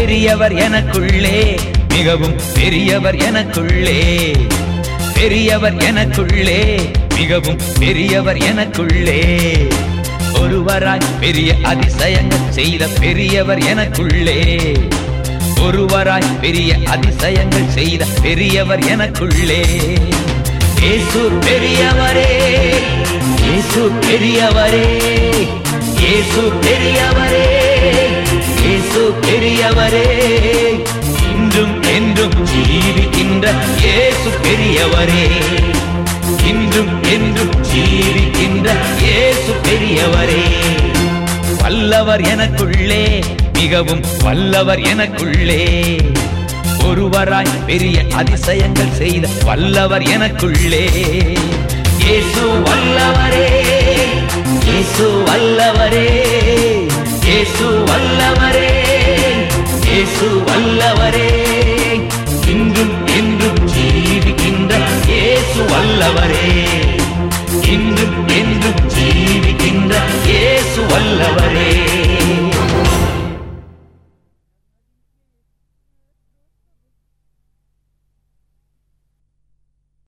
பெரியவர் எனக்குள்ளே மிகவும் பெரியவர் எனக்குள்ளே பெரியவர் எனக்குள்ளே மிகவும் பெரியவர் எனக்குள்ளே ஒருவராய் பெரிய அதிசயங்கள் செய்த பெரியவர் எனக்குள்ளே ஒருவராய் பெரிய அதிசயங்கள் செய்த பெரியவர் எனக்குள்ளே இயேசு பெரியவரே இயேசு பெரியவரே இயேசு பெரியவரே இயேசு பெரியவரே இன்றும் என்றும் ஜீவிக்கின்ற இயேசு பெரியவரே இன்றும் என்றும் ஜீவிக்கின்ற இயேசு பெரியவரே வல்லவர் எனக்குள்ளே மிகவும் வல்லவர் எனக்குள்ளே ஒருவராய் பெரிய அதிசயங்கள் செய்த வல்லவர் எனக்குள்ளே இயேசு வல்லவரே இயேசு வல்லவரே இயேசு வல்லவரே இயேசு வல்லவரே இன்றும் என்றும் ஜீவிக்கின்ற இயேசு வல்லவரே